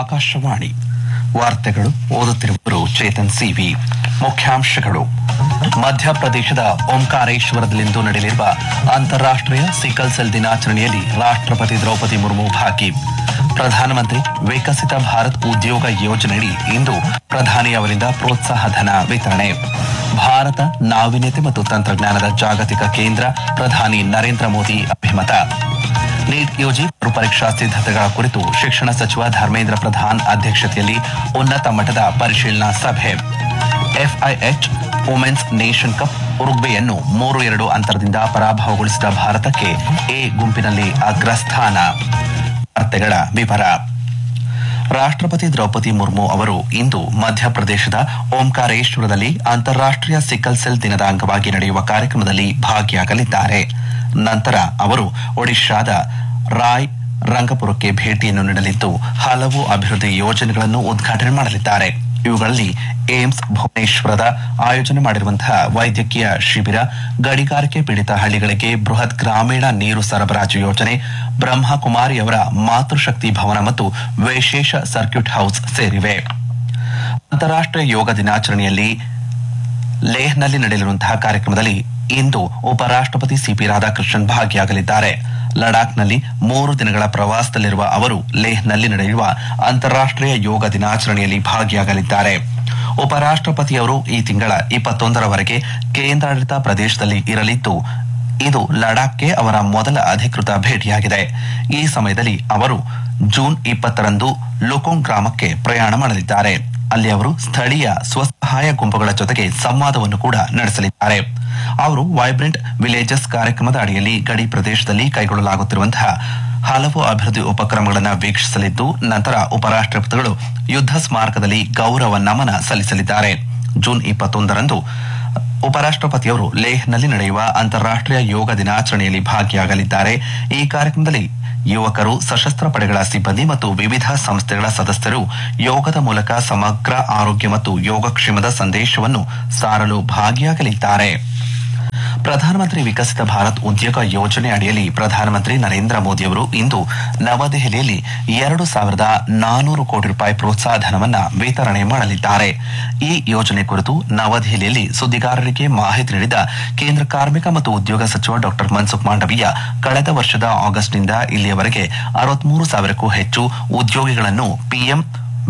ಆಕಾಶವಾಣಿ ವಾರ್ತೆಗಳು ಓದುತ್ತಿರುವವರು ಚೇತನ್ ಸಿವಿ ಮುಖ್ಯಾಂಶಗಳು ಮಧ್ಯಪ್ರದೇಶದ ಓಂಕಾರೇಶ್ವರದಲ್ಲಿಂದು ನಡೆಯಲಿರುವ ಅಂತಾರಾಷ್ಟೀಯ ಸಿಕಲ್ ಸೆಲ್ ದಿನಾಚರಣೆಯಲ್ಲಿ ರಾಷ್ಟ್ರಪತಿ ದ್ರೌಪದಿ ಮುರ್ಮು ಭಾಗಿ ಪ್ರಧಾನಮಂತ್ರಿ ವಿಕಸಿತ ಭಾರತ್ ಉದ್ಯೋಗ ಯೋಜನೆಯಡಿ ಇಂದು ಪ್ರಧಾನಿ ಅವರಿಂದ ಪ್ರೋತ್ಸಾಹ ಧನ ವಿತರಣೆ ಭಾರತ ನಾವೀನ್ಯತೆ ಮತ್ತು ತಂತ್ರಜ್ಞಾನದ ಜಾಗತಿಕ ಕೇಂದ್ರ ಪ್ರಧಾನಿ ನರೇಂದ್ರ ಮೋದಿ ಅಭಿಮತ ನೀಟ್ ಯುಜಿ ಪರೀಕ್ಷಾ ಸಿದ್ಧತೆಗಳ ಕುರಿತು ಶಿಕ್ಷಣ ಸಚಿವ ಧರ್ಮೇಂದ್ರ ಪ್ರಧಾನ್ ಅಧ್ಯಕ್ಷತೆಯಲ್ಲಿ ಉನ್ನತ ಮಟ್ಟದ ಪರಿಶೀಲನಾ ಸಭೆ ಎಫ್ಐಎಚ್ ವುಮೆನ್ಸ್ ನೇಷನ್ ಕಪ್ ಉರುಗ್ವೆಯನ್ನು ಮೂರು ಎರಡು ಅಂತರದಿಂದ ಪರಾಭವಗೊಳಿಸಿದ ಭಾರತಕ್ಕೆ ಎ ಗುಂಪಿನಲ್ಲಿ ಅಗ್ರಸ್ಥಾನ ವಾರ್ತೆಗಳ ವಿವರ ರಾಷ್ಟ್ರಪತಿ ದ್ರೌಪದಿ ಮುರ್ಮು ಅವರು ಇಂದು ಮಧ್ಯಪ್ರದೇಶದ ಓಂಕಾರೇಶ್ವರದಲ್ಲಿ ಅಂತಾರಾಷ್ಟೀಯ ಸಿಕಲ್ ಸೆಲ್ ದಿನದ ಅಂಗವಾಗಿ ನಡೆಯುವ ಕಾರ್ಯಕ್ರಮದಲ್ಲಿ ಭಾಗಿಯಾಗಲಿದ್ದಾರೆ ನಂತರ ಅವರು ಒಡಿಶಾದ ರಾಯ್ ರಂಗಪುರಕ್ಕೆ ಭೇಟಿಯನ್ನು ನೀಡಲಿದ್ದು ಹಲವು ಅಭಿವೃದ್ಧಿ ಯೋಜನೆಗಳನ್ನು ಉದ್ಘಾಟನೆ ಮಾಡಲಿದ್ದಾರೆ ಇವುಗಳಲ್ಲಿ ಏಮ್ಸ್ ಭುವನೇಶ್ವರದ ಆಯೋಜನೆ ಮಾಡಿರುವಂತಹ ವೈದ್ಯಕೀಯ ಶಿಬಿರ ಗಣಿಗಾರಿಕೆ ಪೀಡಿತ ಹಳ್ಳಿಗಳಿಗೆ ಬೃಹತ್ ಗ್ರಾಮೀಣ ನೀರು ಸರಬರಾಜು ಯೋಜನೆ ಬ್ರಹ್ಮಕುಮಾರಿ ಅವರ ಮಾತೃಶಕ್ತಿ ಭವನ ಮತ್ತು ವಿಶೇಷ ಸರ್ಕ್ಯೂಟ್ ಹೌಸ್ ಸೇರಿವೆ ಅಂತಾರಾಷ್ಟೀಯ ಯೋಗ ದಿನಾಚರಣೆಯಲ್ಲಿ ಲೇಹ್ನಲ್ಲಿ ನಡೆಯಲಿರುವಂತಹ ಕಾರ್ಯಕ್ರಮದಲ್ಲಿ ಇಂದು ಉಪರಾಷ್ಟಪತಿ ಸಿಪಿ ರಾಧಾಕೃಷ್ಣನ್ ಭಾಗಿಯಾಗಲಿದ್ದಾರೆ ಲಡಾಖ್ನಲ್ಲಿ ಮೂರು ದಿನಗಳ ಪ್ರವಾಸದಲ್ಲಿರುವ ಅವರು ಲೇಹ್ನಲ್ಲಿ ನಡೆಯುವ ಅಂತಾರಾಷ್ಟೀಯ ಯೋಗ ದಿನಾಚರಣೆಯಲ್ಲಿ ಭಾಗಿಯಾಗಲಿದ್ದಾರೆ ಉಪರಾಷ್ಟಪತಿಯವರು ಈ ತಿಂಗಳ ಇಪ್ಪತ್ತೊಂದರವರೆಗೆ ಕೇಂದ್ರಾಡಳಿತ ಪ್ರದೇಶದಲ್ಲಿ ಇರಲಿದ್ದು ಇದು ಲಡಾಖ್ಗೆ ಅವರ ಮೊದಲ ಅಧಿಕೃತ ಭೇಟಿಯಾಗಿದೆ ಈ ಸಮಯದಲ್ಲಿ ಅವರು ಜೂನ್ ಇಪ್ಪತ್ತರಂದು ಲುಕೋಂಗ್ ಗ್ರಾಮಕ್ಕೆ ಪ್ರಯಾಣ ಮಾಡಲಿದ್ದಾರೆ ಅಲ್ಲಿ ಅವರು ಸ್ಥಳೀಯ ಸ್ವಸಹಾಯ ಗುಂಪುಗಳ ಜೊತೆಗೆ ಸಂವಾದವನ್ನು ಕೂಡ ನಡೆಸಲಿದ್ದಾರೆ ಅವರು ವೈಬ್ರೆಂಟ್ ವಿಲೇಜಸ್ ಕಾರ್ಯಕ್ರಮದ ಅಡಿಯಲ್ಲಿ ಗಡಿ ಪ್ರದೇಶದಲ್ಲಿ ಕೈಗೊಳ್ಳಲಾಗುತ್ತಿರುವಂತಹ ಹಲವು ಅಭಿವೃದ್ಧಿ ಉಪಕ್ರಮಗಳನ್ನು ವೀಕ್ಷಿಸಲಿದ್ದು ನಂತರ ಉಪರಾಷ್ಟಪತಿಗಳು ಯುದ್ಧ ಸ್ಮಾರಕದಲ್ಲಿ ಗೌರವ ನಮನ ಸಲ್ಲಿಸಲಿದ್ದಾರೆ ಜೂನ್ ಇಪ್ಪತ್ತೊಂದರಂದು ಉಪರಾಷ್ಟಪತಿಯವರು ಲೇಹ್ನಲ್ಲಿ ನಡೆಯುವ ಅಂತಾರಾಷ್ಟೀಯ ಯೋಗ ದಿನಾಚರಣೆಯಲ್ಲಿ ಭಾಗಿಯಾಗಲಿದ್ದಾರೆ ಈ ಕಾರ್ಯಕ್ರಮದಲ್ಲಿ ಯುವಕರು ಸಶಸ್ತ್ರ ಪಡೆಗಳ ಸಿಬ್ಬಂದಿ ಮತ್ತು ವಿವಿಧ ಸಂಸ್ಥೆಗಳ ಸದಸ್ಯರು ಯೋಗದ ಮೂಲಕ ಸಮಗ್ರ ಆರೋಗ್ಯ ಮತ್ತು ಯೋಗಕ್ಷೇಮದ ಸಂದೇಶವನ್ನು ಸಾರಲು ಭಾಗಿಯಾಗಲಿದ್ದಾರೆ ಪ್ರಧಾನಮಂತ್ರಿ ವಿಕಸಿತ ಭಾರತ್ ಉದ್ಯೋಗ ಯೋಜನೆ ಅಡಿಯಲ್ಲಿ ಪ್ರಧಾನಮಂತ್ರಿ ನರೇಂದ್ರ ಮೋದಿಯವರು ಇಂದು ನವದೆಹಲಿಯಲ್ಲಿ ಎರಡು ಸಾವಿರದ ನಾನೂರು ಕೋಟಿ ರೂಪಾಯಿ ಪ್ರೋತ್ಸಾಹ ಧನವನ್ನ ವಿತರಣೆ ಮಾಡಲಿದ್ದಾರೆ ಈ ಯೋಜನೆ ಕುರಿತು ನವದೆಹಲಿಯಲ್ಲಿ ಸುದ್ದಿಗಾರರಿಗೆ ಮಾಹಿತಿ ನೀಡಿದ ಕೇಂದ್ರ ಕಾರ್ಮಿಕ ಮತ್ತು ಉದ್ಯೋಗ ಸಚಿವ ಡಾ ಮನ್ಸುಖ್ ಮಾಂಡವೀಯ ಕಳೆದ ವರ್ಷದ ಆಗಸ್ಟ್ನಿಂದ ಇಲ್ಲಿಯವರೆಗೆ ಅರವತ್ಮೂರು ಸಾವಿರಕ್ಕೂ ಹೆಚ್ಚು ಉದ್ಯೋಗಿಗಳನ್ನು ಪಿಎಂ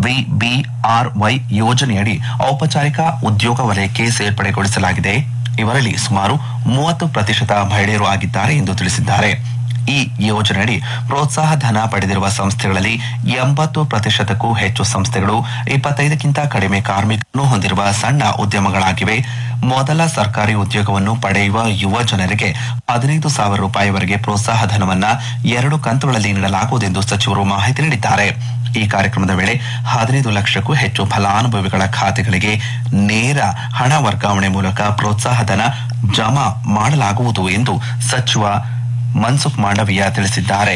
ವಿಬಿಆರ್ವೈ ಯೋಜನೆಯಡಿ ಔಪಚಾರಿಕ ಉದ್ಯೋಗ ವಲಯಕ್ಕೆ ಸೇರ್ಪಡೆಗೊಳಿಸಲಾಗಿದೆ ಇವರಲ್ಲಿ ಸುಮಾರು ಮೂವತ್ತು ಪ್ರತಿಶತ ಮಹಿಳೆಯರು ಆಗಿದ್ದಾರೆ ಎಂದು ತಿಳಿಸಿದ್ದಾರೆ ಈ ಯೋಜನೆಯಡಿ ಪ್ರೋತ್ಸಾಹ ಧನ ಪಡೆದಿರುವ ಸಂಸ್ಥೆಗಳಲ್ಲಿ ಎಂಬತ್ತು ಪ್ರತಿಶತಕ್ಕೂ ಹೆಚ್ಚು ಸಂಸ್ಥೆಗಳು ಇಪ್ಪತ್ತೈದಕ್ಕಿಂತ ಕಡಿಮೆ ಕಾರ್ಮಿಕರನ್ನು ಹೊಂದಿರುವ ಸಣ್ಣ ಉದ್ಯಮಗಳಾಗಿವೆ ಮೊದಲ ಸರ್ಕಾರಿ ಉದ್ಯೋಗವನ್ನು ಪಡೆಯುವ ಯುವ ಜನರಿಗೆ ಹದಿನೈದು ಸಾವಿರ ರೂಪಾಯಿವರೆಗೆ ಪ್ರೋತ್ಸಾಹ ಧನವನ್ನ ಎರಡು ಕಂತುಗಳಲ್ಲಿ ನೀಡಲಾಗುವುದೆಂದು ಸಚಿವರು ಮಾಹಿತಿ ನೀಡಿದ್ದಾರೆ ಈ ಕಾರ್ಯಕ್ರಮದ ವೇಳೆ ಹದಿನೈದು ಲಕ್ಷಕ್ಕೂ ಹೆಚ್ಚು ಫಲಾನುಭವಿಗಳ ಖಾತೆಗಳಿಗೆ ನೇರ ಹಣ ವರ್ಗಾವಣೆ ಮೂಲಕ ಪ್ರೋತ್ಸಾಹ ಧನ ಜಮಾ ಮಾಡಲಾಗುವುದು ಎಂದು ಸಚಿವ ಮನ್ಸುಖ್ ಮಾಂಡವೀಯ ತಿಳಿಸಿದ್ದಾರೆ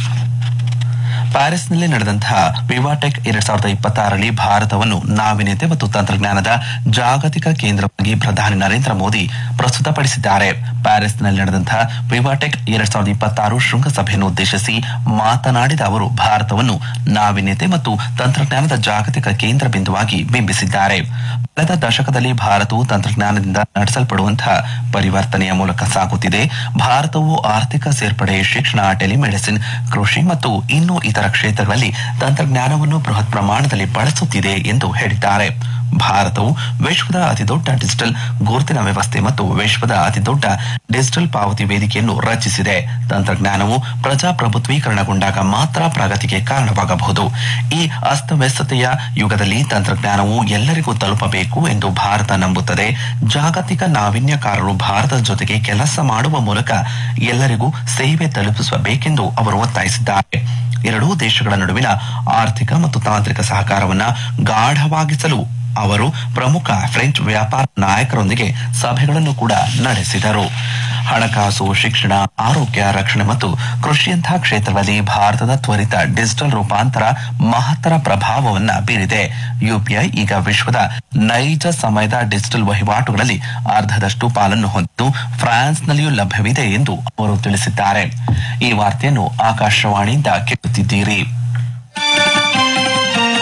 ಪ್ಯಾರಿಸ್ನಲ್ಲಿ ನಡೆದಂತಹ ವಿವಾಟೆಕ್ ಎರಡ್ ಸಾವಿರದ ಇಪ್ಪತ್ತಾರರಲ್ಲಿ ಭಾರತವನ್ನು ನಾವೀನ್ಯತೆ ಮತ್ತು ತಂತ್ರಜ್ಞಾನದ ಜಾಗತಿಕ ಕೇಂದ್ರವಾಗಿ ಪ್ರಧಾನಿ ನರೇಂದ್ರ ಮೋದಿ ಪ್ರಸ್ತುತಪಡಿಸಿದ್ದಾರೆ ಪ್ಯಾರಿಸ್ನಲ್ಲಿ ನಡೆದಂತಹ ವಿವಾಟೆಕ್ ಎರಡ್ ಸಾವಿರದ ಇಪ್ಪತ್ತಾರು ಶೃಂಗಸಭೆಯನ್ನು ಉದ್ದೇಶಿಸಿ ಮಾತನಾಡಿದ ಅವರು ಭಾರತವನ್ನು ನಾವೀನ್ಯತೆ ಮತ್ತು ತಂತ್ರಜ್ಞಾನದ ಜಾಗತಿಕ ಕೇಂದ್ರ ಬಿಂದುವಾಗಿ ಬಿಂಬಿಸಿದ್ದಾರೆ ಕಳೆದ ದಶಕದಲ್ಲಿ ಭಾರತವು ತಂತ್ರಜ್ಞಾನದಿಂದ ನಡೆಸಲ್ಪಡುವಂತಹ ಪರಿವರ್ತನೆಯ ಮೂಲಕ ಸಾಗುತ್ತಿದೆ ಭಾರತವು ಆರ್ಥಿಕ ಸೇರ್ಪಡೆ ಶಿಕ್ಷಣ ಟೆಲಿಮೆಡಿಸಿನ್ ಕೃಷಿ ಮತ್ತು ಇನ್ನೂ ಇತರ ಕ್ಷೇತ್ರಗಳಲ್ಲಿ ತಂತ್ರಜ್ಞಾನವನ್ನು ಬೃಹತ್ ಪ್ರಮಾಣದಲ್ಲಿ ಬಳಸುತ್ತಿದೆ ಎಂದು ಹೇಳಿದ್ದಾರೆ ಭಾರತವು ವಿಶ್ವದ ಅತಿದೊಡ್ಡ ಡಿಜಿಟಲ್ ಗುರುತಿನ ವ್ಯವಸ್ಥೆ ಮತ್ತು ವಿಶ್ವದ ಅತಿದೊಡ್ಡ ಡಿಜಿಟಲ್ ಪಾವತಿ ವೇದಿಕೆಯನ್ನು ರಚಿಸಿದೆ ತಂತ್ರಜ್ಞಾನವು ಪ್ರಜಾಪ್ರಭುತ್ವೀಕರಣಗೊಂಡಾಗ ಮಾತ್ರ ಪ್ರಗತಿಗೆ ಕಾರಣವಾಗಬಹುದು ಈ ಅಸ್ತವ್ಯಸ್ತತೆಯ ಯುಗದಲ್ಲಿ ತಂತ್ರಜ್ಞಾನವು ಎಲ್ಲರಿಗೂ ತಲುಪಬೇಕು ಎಂದು ಭಾರತ ನಂಬುತ್ತದೆ ಜಾಗತಿಕ ನಾವೀನ್ಯಕಾರರು ಭಾರತದ ಜೊತೆಗೆ ಕೆಲಸ ಮಾಡುವ ಮೂಲಕ ಎಲ್ಲರಿಗೂ ಸೇವೆ ತಲುಪಿಸಬೇಕೆಂದು ಅವರು ಒತ್ತಾಯಿಸಿದ್ದಾರೆ ಎರಡೂ ದೇಶಗಳ ನಡುವಿನ ಆರ್ಥಿಕ ಮತ್ತು ತಾಂತ್ರಿಕ ಸಹಕಾರವನ್ನ ಗಾಢವಾಗಿಸಲು ಅವರು ಪ್ರಮುಖ ಫ್ರೆಂಚ್ ವ್ಯಾಪಾರ ನಾಯಕರೊಂದಿಗೆ ಸಭೆಗಳನ್ನು ಕೂಡ ನಡೆಸಿದರು ಹಣಕಾಸು ಶಿಕ್ಷಣ ಆರೋಗ್ಯ ರಕ್ಷಣೆ ಮತ್ತು ಕೃಷಿಯಂತಹ ಕ್ಷೇತ್ರಗಳಲ್ಲಿ ಭಾರತದ ತ್ವರಿತ ಡಿಜಿಟಲ್ ರೂಪಾಂತರ ಮಹತ್ತರ ಪ್ರಭಾವವನ್ನ ಬೀರಿದೆ ಯುಪಿಐ ಈಗ ವಿಶ್ವದ ನೈಜ ಸಮಯದ ಡಿಜಿಟಲ್ ವಹಿವಾಟುಗಳಲ್ಲಿ ಅರ್ಧದಷ್ಟು ಪಾಲನ್ನು ಹೊಂದಿದ್ದು ಫ್ರಾನ್ಸ್ನಲ್ಲಿಯೂ ಲಭ್ಯವಿದೆ ಎಂದು ಅವರು ತಿಳಿಸಿದ್ದಾರೆ ಈ ವಾರ್ತೆಯನ್ನು ಆಕಾಶವಾಣಿಯಿಂದ ಕೇಳುತ್ತಿದ್ದೀರಿ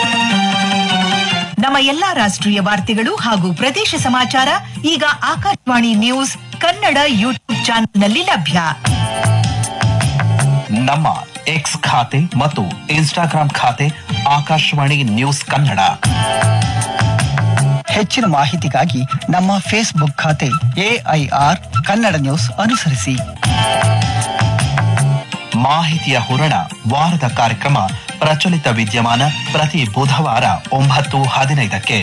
ನಮ್ಮ ಎಲ್ಲಾ ರಾಷ್ಟ್ರೀಯ ವಾರ್ತೆಗಳು ಹಾಗೂ ಪ್ರದೇಶ ಸಮಾಚಾರ ಈಗ ಆಕಾಶವಾಣಿ ನ್ಯೂಸ್ ಕನ್ನಡ ಯೂಟ್ಯೂಬ್ ಚಾನೆಲ್ನಲ್ಲಿ ಲಭ್ಯ ನಮ್ಮ ಎಕ್ಸ್ ಖಾತೆ ಮತ್ತು ಇನ್ಸ್ಟಾಗ್ರಾಂ ಖಾತೆ ಆಕಾಶವಾಣಿ ನ್ಯೂಸ್ ಕನ್ನಡ ಹೆಚ್ಚಿನ ಮಾಹಿತಿಗಾಗಿ ನಮ್ಮ ಫೇಸ್ಬುಕ್ ಖಾತೆ ಎಐಆರ್ ಕನ್ನಡ ನ್ಯೂಸ್ ಅನುಸರಿಸಿ ಮಾಹಿತಿಯ ಹೂರಣ ವಾರದ ಕಾರ್ಯಕ್ರಮ ಪ್ರಚಲಿತ ವಿದ್ಯಮಾನ ಪ್ರತಿ ಬುಧವಾರ ಒಂಬತ್ತು ಹದಿನೈದಕ್ಕೆ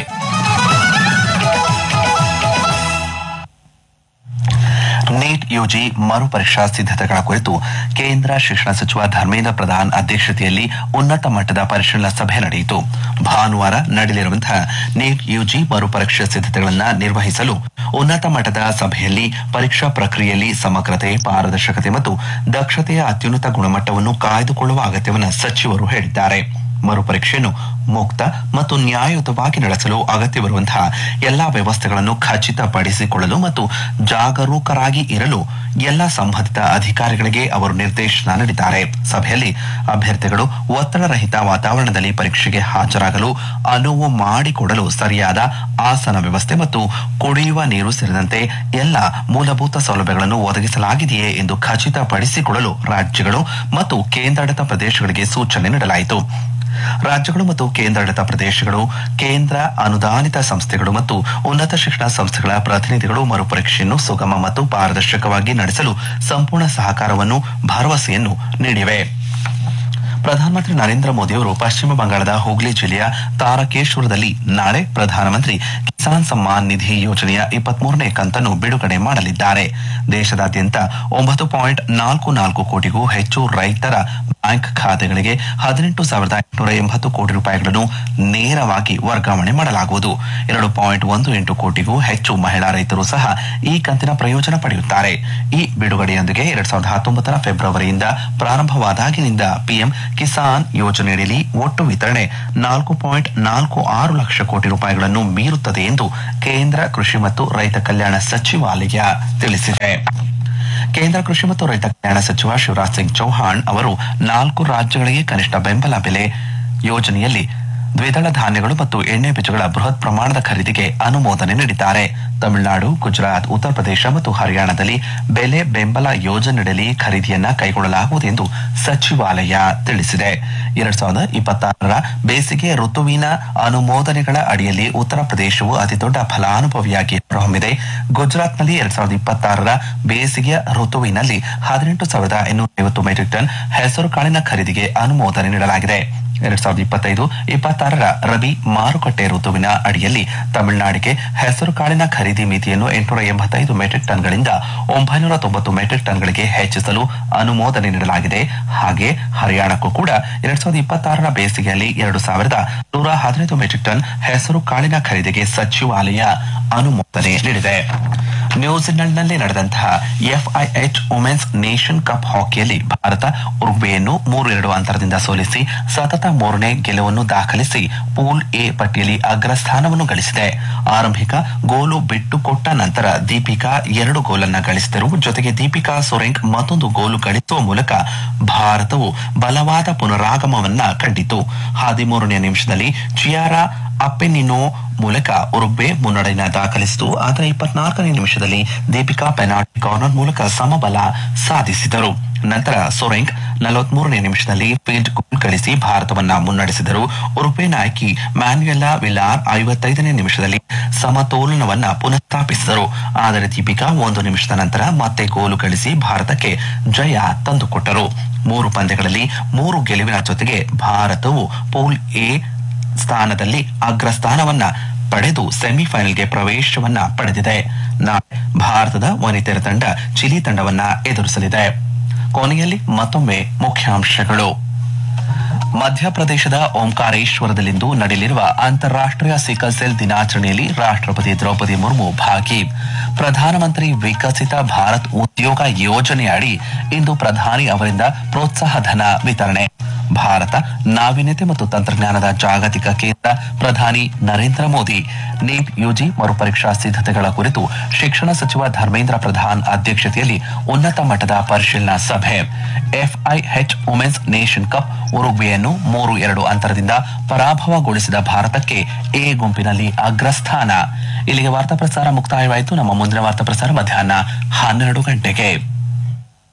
ನೀಟ್ ಯುಜಿ ಮರುಪರೀಕ್ಷಾ ಸಿದ್ಧತೆಗಳ ಕುರಿತು ಕೇಂದ್ರ ಶಿಕ್ಷಣ ಸಚಿವ ಧರ್ಮೇಂದ್ರ ಪ್ರಧಾನ್ ಅಧ್ಯಕ್ಷತೆಯಲ್ಲಿ ಉನ್ನತ ಮಟ್ಟದ ಪರಿಶೀಲನಾ ಸಭೆ ನಡೆಯಿತು ಭಾನುವಾರ ನಡೆಯಲಿರುವಂತಹ ನೀಟ್ ಯುಜಿ ಮರುಪರೀಕ್ಷಾ ಸಿದ್ಧತೆಗಳನ್ನು ನಿರ್ವಹಿಸಲು ಉನ್ನತ ಮಟ್ಟದ ಸಭೆಯಲ್ಲಿ ಪರೀಕ್ಷಾ ಪ್ರಕ್ರಿಯೆಯಲ್ಲಿ ಸಮಗ್ರತೆ ಪಾರದರ್ಶಕತೆ ಮತ್ತು ದಕ್ಷತೆಯ ಅತ್ಯುನ್ನತ ಗುಣಮಟ್ಟವನ್ನು ಕಾಯ್ದುಕೊಳ್ಳುವ ಅಗತ್ಯವನ್ನು ಸಚಿವರು ಹೇಳಿದ್ದಾರೆ ಮರುಪರೀಕ್ಷೆಯನ್ನು ಮುಕ್ತ ಮತ್ತು ನ್ಯಾಯಯುತವಾಗಿ ನಡೆಸಲು ಅಗತ್ಯವಿರುವಂತಹ ಎಲ್ಲಾ ವ್ಯವಸ್ಥೆಗಳನ್ನು ಖಚಿತಪಡಿಸಿಕೊಳ್ಳಲು ಮತ್ತು ಜಾಗರೂಕರಾಗಿ ಇರಲು ಎಲ್ಲಾ ಸಂಬಂಧಿತ ಅಧಿಕಾರಿಗಳಿಗೆ ಅವರು ನಿರ್ದೇಶನ ನೀಡಿದ್ದಾರೆ ಸಭೆಯಲ್ಲಿ ಅಭ್ಯರ್ಥಿಗಳು ಒತ್ತಡರಹಿತ ವಾತಾವರಣದಲ್ಲಿ ಪರೀಕ್ಷೆಗೆ ಹಾಜರಾಗಲು ಅನುವು ಮಾಡಿಕೊಡಲು ಸರಿಯಾದ ಆಸನ ವ್ಯವಸ್ಥೆ ಮತ್ತು ಕುಡಿಯುವ ನೀರು ಸೇರಿದಂತೆ ಎಲ್ಲ ಮೂಲಭೂತ ಸೌಲಭ್ಯಗಳನ್ನು ಒದಗಿಸಲಾಗಿದೆಯೇ ಎಂದು ಖಚಿತಪಡಿಸಿಕೊಳ್ಳಲು ರಾಜ್ಯಗಳು ಮತ್ತು ಕೇಂದ್ರಾಡಳಿತ ಪ್ರದೇಶಗಳಿಗೆ ಸೂಚನೆ ನೀಡಲಾಯಿತು ರಾಜ್ಯಗಳು ಮತ್ತು ಕೇಂದ್ರಾಡಳಿತ ಪ್ರದೇಶಗಳು ಕೇಂದ್ರ ಅನುದಾನಿತ ಸಂಸ್ಥೆಗಳು ಮತ್ತು ಉನ್ನತ ಶಿಕ್ಷಣ ಸಂಸ್ಥೆಗಳ ಪ್ರತಿನಿಧಿಗಳು ಮರುಪರೀಕ್ಷೆಯನ್ನು ಸುಗಮ ಮತ್ತು ಪಾರದರ್ಶಕವಾಗಿ ನಡೆಸಲು ಸಂಪೂರ್ಣ ಸಹಕಾರವನ್ನು ಭರವಸೆಯನ್ನು ನೀಡಿವೆ ಪ್ರಧಾನಮಂತ್ರಿ ನರೇಂದ್ರ ಮೋದಿಯವರು ಪಶ್ಚಿಮ ಬಂಗಾಳದ ಹುಗ್ಲಿ ಜಿಲ್ಲೆಯ ತಾರಕೇಶ್ವರದಲ್ಲಿ ನಾಳೆ ಪ್ರಧಾನಮಂತ್ರಿ ಕಿಸಾನ್ ಸಮ್ಮಾನ್ ನಿಧಿ ಯೋಜನೆಯ ಇಪ್ಪತ್ಮೂರನೇ ಕಂತನ್ನು ಬಿಡುಗಡೆ ಮಾಡಲಿದ್ದಾರೆ ದೇಶದಾದ್ಯಂತ ಒಂಬತ್ತು ಪಾಯಿಂಟ್ ನಾಲ್ಕು ನಾಲ್ಕು ಕೋಟಿಗೂ ಹೆಚ್ಚು ರೈತರ ಬ್ಯಾಂಕ್ ಖಾತೆಗಳಿಗೆ ಹದಿನೆಂಟು ಸಾವಿರದ ಎಂಟುನೂರ ಎಂಬತ್ತು ಕೋಟಿ ರೂಪಾಯಿಗಳನ್ನು ನೇರವಾಗಿ ವರ್ಗಾವಣೆ ಮಾಡಲಾಗುವುದು ಎರಡು ಪಾಯಿಂಟ್ ಒಂದು ಎಂಟು ಕೋಟಿಗೂ ಹೆಚ್ಚು ಮಹಿಳಾ ರೈತರು ಸಹ ಈ ಕಂತಿನ ಪ್ರಯೋಜನ ಪಡೆಯುತ್ತಾರೆ ಈ ಬಿಡುಗಡೆಯೊಂದಿಗೆ ಎರಡ್ ಸಾವಿರದ ಹತ್ತೊಂಬತ್ತರ ಫೆಬ್ರವರಿಯಿಂದ ಪ್ರಾರಂಭವಾದಾಗಿನಿಂದ ಪಿಎಂ ಕಿಸಾನ್ ಯೋಜನೆಯಡಿಯಲ್ಲಿ ಒಟ್ಟು ವಿತರಣೆ ನಾಲ್ಕು ಪಾಯಿಂಟ್ ನಾಲ್ಕು ಆರು ಲಕ್ಷ ಕೋಟಿ ರೂಪಾಯಿಗಳನ್ನು ಮೀರುತ್ತದೆ ಎಂದು ಕೇಂದ್ರ ಕೃಷಿ ಮತ್ತು ರೈತ ಕಲ್ಯಾಣ ಸಚಿವಾಲಯ ತಿಳಿಸಿದೆ ಕೇಂದ್ರ ಕೃಷಿ ಮತ್ತು ರೈತ ಕಲ್ಯಾಣ ಸಚಿವ ಶಿವರಾಜ್ ಸಿಂಗ್ ಚೌಹಾಣ್ ಅವರು ನಾಲ್ಕು ರಾಜ್ಯಗಳಿಗೆ ಕನಿಷ್ಠ ಬೆಂಬಲ ಬೆಲೆ ಯೋಜನೆಯಲ್ಲಿ ದ್ವಿದಳ ಧಾನ್ಯಗಳು ಮತ್ತು ಎಣ್ಣೆ ಬೀಜಗಳ ಬೃಹತ್ ಪ್ರಮಾಣದ ಖರೀದಿಗೆ ಅನುಮೋದನೆ ನೀಡಿದ್ದಾರೆ ತಮಿಳುನಾಡು ಗುಜರಾತ್ ಉತ್ತರ ಪ್ರದೇಶ ಮತ್ತು ಹರಿಯಾಣದಲ್ಲಿ ಬೆಲೆ ಬೆಂಬಲ ಯೋಜನೆಯಡಿ ಖರೀದಿಯನ್ನ ಕೈಗೊಳ್ಳಲಾಗುವುದು ಎಂದು ಸಚಿವಾಲಯ ತಿಳಿಸಿದೆ ಎರಡ್ ಸಾವಿರದ ಇಪ್ಪತ್ತಾರರ ಬೇಸಿಗೆ ಋತುವಿನ ಅನುಮೋದನೆಗಳ ಅಡಿಯಲ್ಲಿ ಉತ್ತರ ಪ್ರದೇಶವು ಅತಿದೊಡ್ಡ ಫಲಾನುಭವಿಯಾಗಿ ಹೊರಹೊಮ್ಮಿದೆ ಗುಜರಾತ್ನಲ್ಲಿ ಎರಡ್ ಸಾವಿರದ ಇಪ್ಪತ್ತಾರರ ಬೇಸಿಗೆ ಋತುವಿನಲ್ಲಿ ಹದಿನೆಂಟು ಸಾವಿರದ ಇನ್ನೂರ ಐವತ್ತು ಮೆಟ್ರಿಕ್ ಟನ್ ಹೆಸರು ಕಾಳಿನ ಖರೀದಿಗೆ ಅನುಮೋದನೆ ನೀಡಲಾಗಿದೆ ಎರಡ್ ಸಾವಿರದ ಇಪ್ಪತ್ತೈದು ಇಪ್ಪತ್ತಾರರ ರಬಿ ಮಾರುಕಟ್ಟೆ ಋತುವಿನ ಅಡಿಯಲ್ಲಿ ತಮಿಳುನಾಡಿಗೆ ಹೆಸರು ಕಾಳಿನ ಖರೀದಿ ಮಿತಿಯನ್ನು ಎಂಟುನೂರ ಎಂಬತ್ತೈದು ಮೆಟ್ರಿಕ್ ಟನ್ಗಳಿಂದ ಒಂಬೈನೂರ ತೊಂಬತ್ತು ಮೆಟ್ರಿಕ್ ಟನ್ಗಳಿಗೆ ಹೆಚ್ಚಿಸಲು ಅನುಮೋದನೆ ನೀಡಲಾಗಿದೆ ಹಾಗೆ ಹರಿಯಾಣಕ್ಕೂ ಕೂಡ ಎರಡ್ ಸಾವಿರದ ಇಪ್ಪತ್ತಾರರ ಬೇಸಿಗೆಯಲ್ಲಿ ಎರಡು ಸಾವಿರದ ನೂರ ಹದಿನೈದು ಮೆಟ್ರಿಕ್ ಟನ್ ಹೆಸರು ಕಾಳಿನ ಖರೀದಿಗೆ ಸಚಿವಾಲಯ ಅನುಮೋದನೆ ನೀಡಿದೆ ನ್ಯೂಜಿಲೆಂಡ್ನಲ್ಲಿ ನಡೆದಂತಹ ಎಫ್ಐಎಚ್ ವುಮೆನ್ಸ್ ನೇಷನ್ ಕಪ್ ಹಾಕಿಯಲ್ಲಿ ಭಾರತ ಉರುಗ್ವೆಯನ್ನು ಮೂರು ಎರಡು ಅಂತರದಿಂದ ಸೋಲಿಸಿ ಸತತ ಮೂರನೇ ಗೆಲುವನ್ನು ದಾಖಲಿಸಿ ಪೂಲ್ ಎ ಪಟ್ಟಿಯಲ್ಲಿ ಅಗ್ರಸ್ಥಾನವನ್ನು ಗಳಿಸಿದೆ ಆರಂಭಿಕ ಗೋಲು ಬಿಟ್ಟುಕೊಟ್ಟ ನಂತರ ದೀಪಿಕಾ ಎರಡು ಗೋಲನ್ನ ಗಳಿಸಿದರು ಜೊತೆಗೆ ದೀಪಿಕಾ ಸೊರೆಂಗ್ ಮತ್ತೊಂದು ಗೋಲು ಗಳಿಸುವ ಮೂಲಕ ಭಾರತವು ಬಲವಾದ ಪುನರಾಗಮವನ್ನ ಕಂಡಿತು ಹದಿಮೂರನೇ ನಿಮಿಷದಲ್ಲಿ ಚಿಯಾರಾ ಅಪ್ಪೆನಿನೋ ಮೂಲಕ ಉರುಗ್ವೆ ಮುನ್ನಡೆಯನ್ನ ದಾಖಲಿಸಿತು ಆದರೆ ಇಪ್ಪತ್ನಾಲ್ಕನೇ ನಿಮಿಷದಲ್ಲಿ ದೀಪಿಕಾ ಪೆನಾಲ್ಟಿ ಕಾರ್ನರ್ ಮೂಲಕ ಸಮಬಲ ಸಾಧಿಸಿದರು ನಂತರ ಸೊರೆಂಗ್ ನಲವತ್ಮೂರನೇ ನಿಮಿಷದಲ್ಲಿ ಫೀಲ್ಡ್ ಗೋಲ್ ಗಳಿಸಿ ಭಾರತವನ್ನ ಮುನ್ನಡೆಸಿದರು ಉರುಗ್ವೆ ನಾಯಕಿ ಮ್ಯಾನ್ಯುಯೆಲಾ ವಿಲಾರ್ ಐವತ್ತೈದನೇ ನಿಮಿಷದಲ್ಲಿ ಸಮತೋಲನವನ್ನ ಪುನಃಸ್ಥಾಪಿಸಿದರು ಆದರೆ ದೀಪಿಕಾ ಒಂದು ನಿಮಿಷದ ನಂತರ ಮತ್ತೆ ಗೋಲು ಗಳಿಸಿ ಭಾರತಕ್ಕೆ ಜಯ ತಂದುಕೊಟ್ಟರು ಮೂರು ಪಂದ್ಯಗಳಲ್ಲಿ ಮೂರು ಗೆಲುವಿನ ಜೊತೆಗೆ ಭಾರತವು ಪೂಲ್ ಎ ಸ್ಥಾನದಲ್ಲಿ ಅಗ್ರಸ್ಥಾನವನ್ನ ಪಡೆದು ಸೆಮಿಫೈನಲ್ಗೆ ಪ್ರವೇಶವನ್ನ ಪಡೆದಿದೆ ನಾಳೆ ಭಾರತದ ವನಿತೆಯರ ತಂಡ ಚಿಲಿ ತಂಡವನ್ನ ಎದುರಿಸಲಿದೆ ಕೊನೆಯಲ್ಲಿ ಮತ್ತೊಮ್ಮೆ ಮುಖ್ಯಾಂಶಗಳು ಮಧ್ಯಪ್ರದೇಶದ ಓಂಕಾರೇಶ್ವರದಲ್ಲಿಂದು ನಡೆಯಲಿರುವ ಅಂತಾರಾಷ್ಟ್ರೀಯ ಸಿಕಲ್ ಸೆಲ್ ದಿನಾಚರಣೆಯಲ್ಲಿ ರಾಷ್ಟ್ರಪತಿ ದ್ರೌಪದಿ ಮುರ್ಮು ಭಾಗಿ ಪ್ರಧಾನಮಂತ್ರಿ ವಿಕಸಿತ ಭಾರತ್ ಉದ್ಯೋಗ ಯೋಜನೆ ಅಡಿ ಇಂದು ಪ್ರಧಾನಿ ಅವರಿಂದ ಪ್ರೋತ್ಸಾಹ ಧನ ವಿತರಣೆ ಭಾರತ ನಾವೀನ್ಯತೆ ಮತ್ತು ತಂತ್ರಜ್ಞಾನದ ಜಾಗತಿಕ ಕೇಂದ್ರ ಪ್ರಧಾನಿ ನರೇಂದ್ರ ಮೋದಿ ನೀಟ್ ಯುಜಿ ಮರುಪರೀಕ್ಷಾ ಸಿದ್ಧತೆಗಳ ಕುರಿತು ಶಿಕ್ಷಣ ಸಚಿವ ಧರ್ಮೇಂದ್ರ ಪ್ರಧಾನ್ ಅಧ್ಯಕ್ಷತೆಯಲ್ಲಿ ಉನ್ನತ ಮಟ್ಟದ ಪರಿಶೀಲನಾ ಸಭೆ ಎಫ್ಐಎಚ್ ವುಮೆನ್ಸ್ ನೇಷನ್ ಕಪ್ ಉರುಗ್ವೆಯನ್ನು ಮೂರು ಎರಡು ಅಂತರದಿಂದ ಪರಾಭವಗೊಳಿಸಿದ ಭಾರತಕ್ಕೆ ಎ ಗುಂಪಿನಲ್ಲಿ ಅಗ್ರಸ್ಥಾನ ಇಲ್ಲಿಗೆ ವಾರ್ತಾ ಪ್ರಸಾರ ಮುಕ್ತಾಯವಾಯಿತು ನಮ್ಮ ಮುಂದಿನ ವಾರ್ತಾ ಪ್ರಸಾರ ಮಧ್ಯಾಹ್ನ ಹನ್ನೆರಡು ಗಂಟೆಗೆ